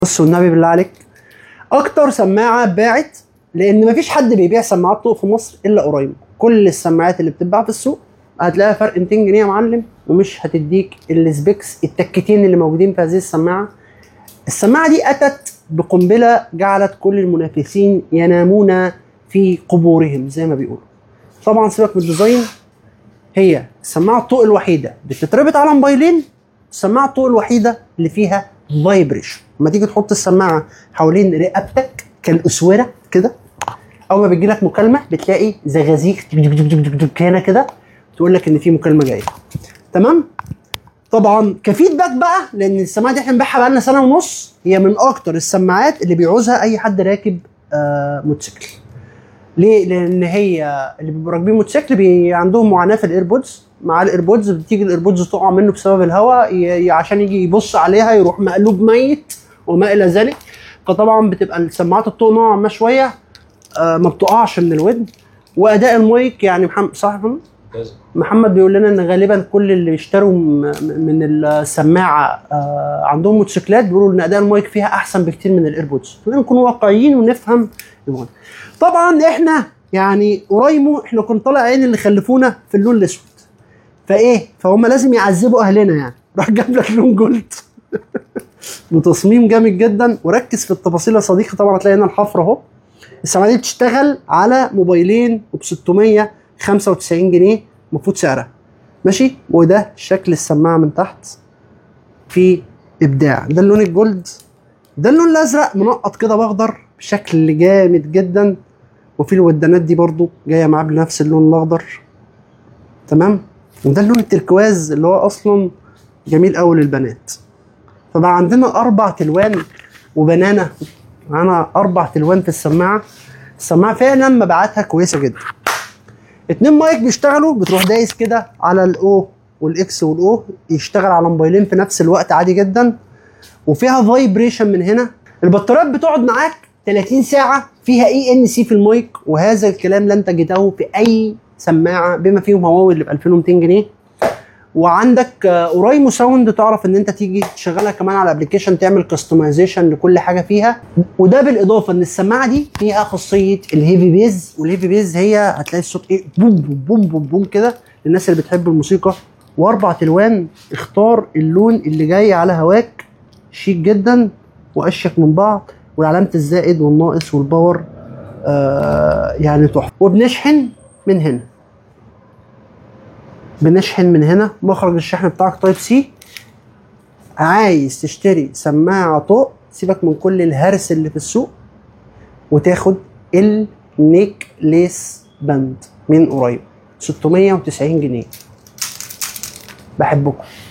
بص والنبي بالله عليك اكتر سماعه باعت لان مفيش حد بيبيع سماعات طوق في مصر الا قريب كل السماعات اللي بتتباع في السوق هتلاقيها فرق 200 جنيه يا معلم ومش هتديك السبيكس التكتين اللي موجودين في هذه السماعه السماعه دي اتت بقنبله جعلت كل المنافسين ينامون في قبورهم زي ما بيقولوا طبعا سيبك من الديزاين هي السماعه الطوق الوحيده بتتربط على موبايلين السماعه الطوق الوحيده اللي فيها فايبريشن لما تيجي تحط السماعه حوالين رقبتك كالاسوره كده اول ما بيجي لك مكالمه بتلاقي زغازيق هنا كده تقول لك ان في مكالمه جايه تمام طبعا كفيدباك بقى لان السماعه دي احنا بنبيعها بقى لنا سنه ونص هي من اكتر السماعات اللي بيعوزها اي حد راكب آه موتوسيكل ليه؟ لان هي اللي بيبقوا راكبين موتوسيكل بي عندهم معاناه في الايربودز مع الايربودز بتيجي الايربودز تقع منه بسبب الهواء ي- ي- عشان يجي يبص عليها يروح مقلوب ميت وما الى ذلك فطبعا بتبقى السماعات الطوق نوعا ما شويه آه ما بتقعش من الودن واداء المايك يعني محمد صح يا محمد؟ محمد بيقول لنا ان غالبا كل اللي بيشتروا م- من السماعه آه، عندهم موتوسيكلات بيقولوا ان اداء المايك فيها احسن بكتير من الايربودز خلينا نكون واقعيين ونفهم المهم. طبعا احنا يعني قريمو احنا كنا طالع عين اللي خلفونا في اللون الاسود فايه فهم لازم يعذبوا اهلنا يعني راح جاب لك لون جولد بتصميم جامد جدا وركز في التفاصيل يا صديقي طبعا هتلاقي هنا الحفره اهو السماعه دي بتشتغل على موبايلين وب 695 جنيه المفروض سعرها ماشي وده شكل السماعه من تحت في ابداع ده اللون الجولد ده اللون الازرق منقط كده باخضر بشكل جامد جدا وفي الودانات دي برضو جايه معاه بنفس اللون الاخضر تمام وده اللون التركواز اللي هو اصلا جميل قوي للبنات فبقى عندنا اربع تلوان وبنانه معانا اربع تلوان في السماعه السماعه فعلا مبيعاتها كويسه جدا اتنين مايك بيشتغلوا بتروح دايس كده على الاو والاكس والاو يشتغل على موبايلين في نفس الوقت عادي جدا وفيها فايبريشن من هنا البطاريات بتقعد معاك 30 ساعه فيها اي ان سي في المايك وهذا الكلام لن تجده في اي سماعه بما فيهم هواوي اللي ب 2200 جنيه وعندك آه، اورايمو ساوند تعرف ان انت تيجي تشغلها كمان على ابلكيشن تعمل كاستمايزيشن لكل حاجه فيها وده بالاضافه ان السماعه دي فيها خاصيه الهيفي بيز والهيفي بيز هي هتلاقي الصوت ايه بوم بوم بوم بوم, بوم كده للناس اللي بتحب الموسيقى واربع تلوان اختار اللون اللي جاي على هواك شيك جدا واشيك من بعض وعلامه الزائد والناقص والباور آه يعني تحفه وبنشحن من هنا بنشحن من هنا مخرج الشحن بتاعك تايب سي عايز تشتري سماعه طوق سيبك من كل الهرس اللي في السوق وتاخد النيك ليس باند من قريب 690 جنيه بحبكم